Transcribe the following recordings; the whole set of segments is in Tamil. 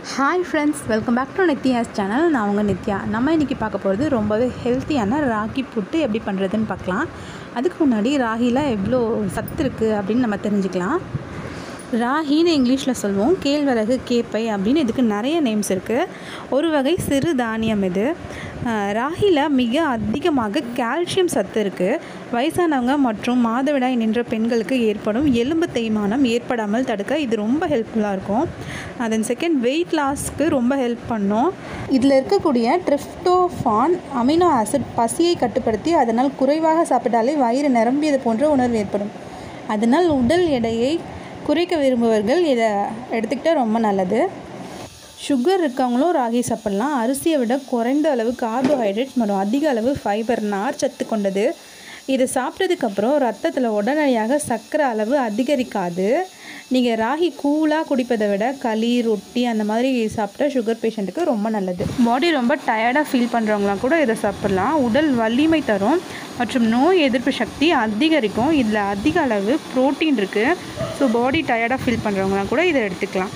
hi friends welcome back to Nithya's channel நான் உங்கள் நித்யா நம்ம இன்றைக்கி பார்க்க போகிறது ரொம்பவே ஹெல்த்தியான ராகி புட்டு எப்படி பண்ணுறதுன்னு பார்க்கலாம் அதுக்கு முன்னாடி ராகியில் எவ்வளோ சத்து இருக்குது அப்படின்னு நம்ம தெரிஞ்சுக்கலாம் ராகின்னு இங்கிலீஷில் சொல்லுவோம் கேழ்வரகு கேப்பை அப்படின்னு இதுக்கு நிறைய நேம்ஸ் இருக்குது ஒரு வகை சிறு தானியம் இது அஹ், ராகியில் மிக அதிகமாக கால்சியம் சத்து இருக்குது வயசானவங்க மற்றும் மாதவிடாய் நின்ற பெண்களுக்கு ஏற்படும் எலும்பு தேய்மானம் ஏற்படாமல் தடுக்க இது ரொம்ப ஹெல்ப்ஃபுல்லாக இருக்கும் அதன் செகண்ட் வெயிட் லாஸ்க்கு ரொம்ப ஹெல்ப் பண்ணும் இதில் இருக்கக்கூடிய ட்ரிப்டோஃபான் அமினோ ஆசிட் பசியை கட்டுப்படுத்தி அதனால் குறைவாக சாப்பிட்டாலே வயிறு நிரம்பியது போன்ற உணர்வு ஏற்படும் அதனால் உடல் எடையை குறைக்க விரும்புபவர்கள் இதை எடுத்துக்கிட்டால் ரொம்ப நல்லது சுகர் இருக்கவங்களும் ராகி சாப்பிட்லாம் அரிசியை விட குறைந்த அளவு கார்போஹைட்ரேட்ஸ் மற்றும் அதிக அளவு ஃபைபர் நார் சத்து கொண்டது இதை சாப்பிட்டதுக்கப்புறம் ரத்தத்தில் உடனடியாக சர்க்கரை அளவு அதிகரிக்காது நீங்கள் ராகி கூலாக குடிப்பதை விட களி ரொட்டி அந்த மாதிரி சாப்பிட்டா சுகர் பேஷண்ட்டுக்கு ரொம்ப நல்லது பாடி ரொம்ப டயர்டாக ஃபீல் பண்ணுறவங்களாம் கூட இதை சாப்பிட்லாம் உடல் வலிமை தரும் மற்றும் நோய் எதிர்ப்பு சக்தி அதிகரிக்கும் இதில் அதிக அளவு ப்ரோட்டீன் இருக்குது ஸோ பாடி டயர்டாக ஃபீல் பண்ணுறவங்களாம் கூட இதை எடுத்துக்கலாம்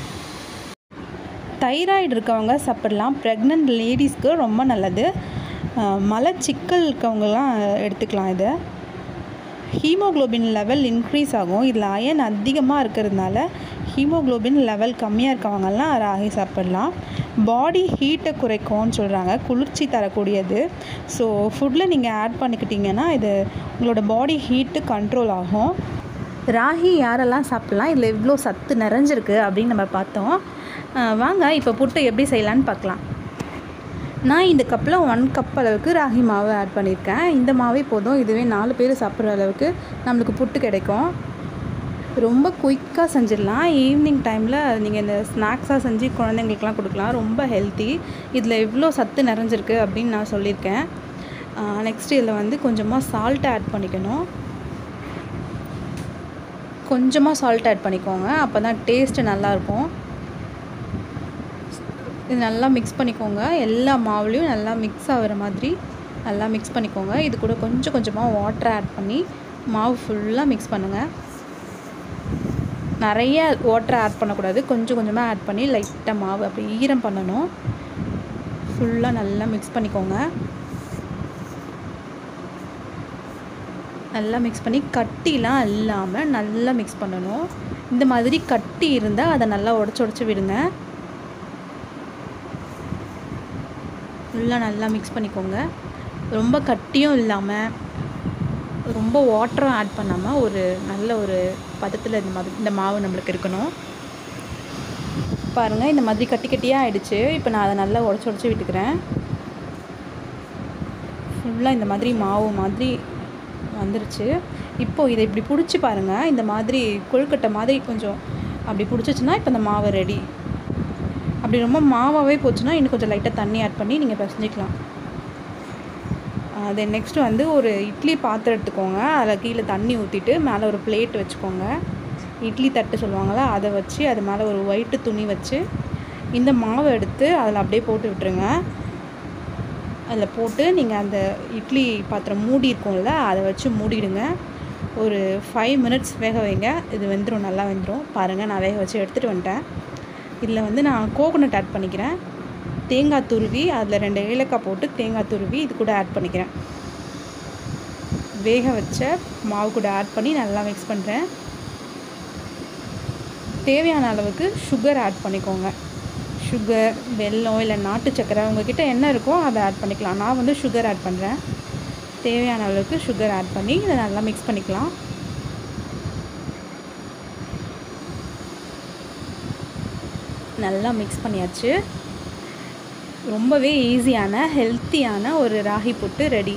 தைராய்டு இருக்கவங்க சாப்பிடலாம் ப்ரெக்னென்ட் லேடிஸ்க்கு ரொம்ப நல்லது அஹ் மலச்சிக்கல் இருக்கவங்கலாம் எடுத்துக்கலாம் இதை ஹீமோகுளோபின் லெவல் இன்க்ரீஸ் ஆகும் இதில் அயன் அதிகமாக இருக்கிறதுனால ஹீமோகுளோபின் லெவல் கம்மியாக இருக்கவங்கலாம் ராகி சாப்பிடலாம் பாடி ஹீட்டை குறைக்கும்னு சொல்கிறாங்க குளிர்ச்சி தரக்கூடியது ஸோ ஃபுட்டில் நீங்கள் ஆட் பண்ணிக்கிட்டிங்கன்னா இது உங்களோட பாடி ஹீட்டு கண்ட்ரோல் ஆகும் ராகி யாரெல்லாம் சாப்பிட்லாம் இதில் எவ்வளோ சத்து நிறைஞ்சிருக்கு அப்படின்னு நம்ம பார்த்தோம் அஹ் வாங்க இப்போ புட்டு எப்படி செய்யலான்னு பார்க்கலாம் நான் இந்த கப்பில் ஒன் கப் அளவுக்கு ராகி மாவு ஆட் பண்ணியிருக்கேன் இந்த மாவே போதும் இதுவே நாலு பேர் சாப்பிட்ற அளவுக்கு நம்மளுக்கு புட்டு கிடைக்கும் ரொம்ப குயிக்காக செஞ்சிடலாம் ஈவினிங் டைமில் நீங்கள் இந்த ஸ்நாக்ஸாக செஞ்சு குழந்தைங்களுக்குலாம் கொடுக்கலாம் ரொம்ப ஹெல்த்தி இதில் எவ்வளோ சத்து நிறைஞ்சிருக்கு அப்படின்னு நான் சொல்லியிருக்கேன் நெக்ஸ்ட் இதில் வந்து கொஞ்சமாக சால்ட் ஆட் பண்ணிக்கணும் கொஞ்சமாக சால்ட் ஆட் பண்ணிக்கோங்க அப்போ தான் டேஸ்ட்டு நல்லாயிருக்கும் இது நல்லா மிக்ஸ் பண்ணிக்கோங்க எல்லா மாவுலேயும் நல்லா மிக்ஸ் ஆகிற மாதிரி நல்லா மிக்ஸ் பண்ணிக்கோங்க இது கூட கொஞ்சம் கொஞ்சமாக வாட்டர் ஆட் பண்ணி மாவு ஃபுல்லாக மிக்ஸ் பண்ணுங்கள் நிறைய வாட்டர் ஆட் பண்ணக்கூடாது கொஞ்சம் கொஞ்சமாக ஆட் பண்ணி லைட்டாக மாவு அப்படி ஈரம் பண்ணணும் ஃபுல்லாக நல்லா மிக்ஸ் பண்ணிக்கோங்க நல்லா மிக்ஸ் பண்ணி கட்டிலாம் இல்லாமல் நல்லா மிக்ஸ் பண்ணணும் இந்த மாதிரி கட்டி இருந்தால் அதை நல்லா உடச்சி உடச்சி விடுங்க ஃபுல்லாக நல்லா மிக்ஸ் பண்ணிக்கோங்க ரொம்ப கட்டியும் இல்லாமல் ரொம்ப வாட்டரும் ஆட் பண்ணாமல் ஒரு நல்ல ஒரு பதத்தில் இந்த மாதிரி இந்த மாவு நம்மளுக்கு இருக்கணும் பாருங்கள் இந்த மாதிரி கட்டி கட்டியாக ஆயிடுச்சு இப்போ நான் அதை நல்லா உடச்சி உடச்சி விட்டுக்கிறேன் ஃபுல்லாக இந்த மாதிரி மாவு மாதிரி வந்துருச்சு இப்போது இதை இப்படி பிடிச்சி பாருங்கள் இந்த மாதிரி கொழுக்கட்டை மாதிரி கொஞ்சம் அப்படி பிடிச்சிச்சின்னா இப்போ இந்த மாவு ரெடி அப்படி ரொம்ப மாவாகவே போச்சுன்னா இன்னும் கொஞ்சம் லைட்டாக தண்ணி ஆட் பண்ணி நீங்கள் பிசைஞ்சிக்கலாம் தென் நெக்ஸ்ட்டு வந்து ஒரு இட்லி பாத்திரம் எடுத்துக்கோங்க அதில் கீழே தண்ணி ஊற்றிட்டு மேலே ஒரு பிளேட் வச்சுக்கோங்க இட்லி தட்டு சொல்லுவாங்கள்ல அதை வச்சு அது மேலே ஒரு ஒயிட்டு துணி வச்சு இந்த மாவை எடுத்து அதில் அப்படியே போட்டு விட்டுருங்க அதில் போட்டு நீங்கள் அந்த இட்லி பாத்திரம் மூடி இருக்கும்ல அதை வச்சு மூடிடுங்க ஒரு ஃபைவ் மினிட்ஸ் வேக வைங்க இது வெந்துடும் நல்லா வெந்துடும் பாருங்கள் நான் வேக வச்சு எடுத்துகிட்டு வந்துட்டேன் இதில் வந்து நான் கோகோனட் ஆட் பண்ணிக்கிறேன் தேங்காய் துருவி அதில் ரெண்டு ஏலக்காய் போட்டு தேங்காய் துருவி இது கூட ஆட் பண்ணிக்கிறேன் வேக வச்ச மாவு கூட ஆட் பண்ணி நல்லா மிக்ஸ் பண்ணுறேன் தேவையான அளவுக்கு சுகர் ஆட் பண்ணிக்கோங்க சுகர் வெல்லம் இல்லை நாட்டு சக்கரை உங்ககிட்ட என்ன இருக்கோ அதை ஆட் பண்ணிக்கலாம் நான் வந்து சுகர் ஆட் பண்ணுறேன் தேவையான அளவுக்கு சுகர் ஆட் பண்ணி இதை நல்லா மிக்ஸ் பண்ணிக்கலாம் நல்லா மிக்ஸ் பண்ணியாச்சு ரொம்பவே ஈஸியான ஹெல்த்தியான ஒரு ராகி புட்டு ரெடி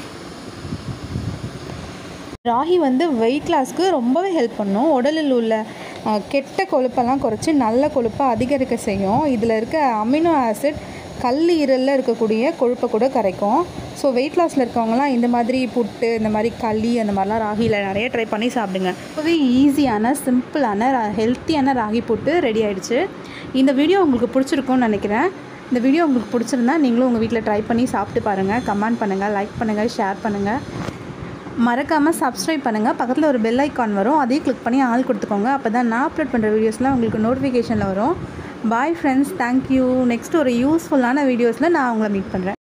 ராகி வந்து வெயிட் லாஸ்க்கு ரொம்பவே ஹெல்ப் பண்ணும் உடலில் உள்ள அஹ், கெட்ட கொழுப்பெல்லாம் குறைச்சி நல்ல கொழுப்பை அதிகரிக்க செய்யும் இதில் இருக்க அமினோ ஆசிட் கல்லீரலில் இருக்கக்கூடிய கொழுப்பை கூட கரைக்கும் ஸோ வெயிட் லாஸில் இருக்கவங்கலாம் இந்த மாதிரி புட்டு இந்த மாதிரி களி அந்த மாதிரிலாம் ராகியில் நிறைய ட்ரை பண்ணி சாப்பிடுங்க ரொம்பவே ஈஸியான சிம்பிளான ஹெல்த்தியான ராகி புட்டு ரெடி ஆயிடுச்சு இந்த வீடியோ உங்களுக்கு பிடிச்சிருக்கும்னு நினைக்கிறேன் இந்த வீடியோ உங்களுக்கு பிடிச்சிருந்தா நீங்களும் உங்கள் வீட்டில் ட்ரை பண்ணி சாப்பிட்டு பாருங்கள் கமெண்ட் பண்ணுங்கள் லைக் பண்ணுங்கள் ஷேர் பண்ணுங்கள் மறக்காமல் சப்ஸ்கிரைப் பண்ணுங்கள் பக்கத்தில் ஒரு பெல் ஐக்கான் வரும் அதையும் கிளிக் பண்ணி ஆள் கொடுத்துக்கோங்க அப்போ தான் நான் அப்லோட் பண்ணுற வீடியோஸ்லாம் உங்களுக்கு நோட்டிஃபிகேஷனில் வரும் பாய் ஃப்ரெண்ட்ஸ் தேங்க்யூ நெக்ஸ்ட் ஒரு யூஸ்ஃபுல்லான வீடியோஸில் நான் உங்களை மீட் பண்ணுறேன்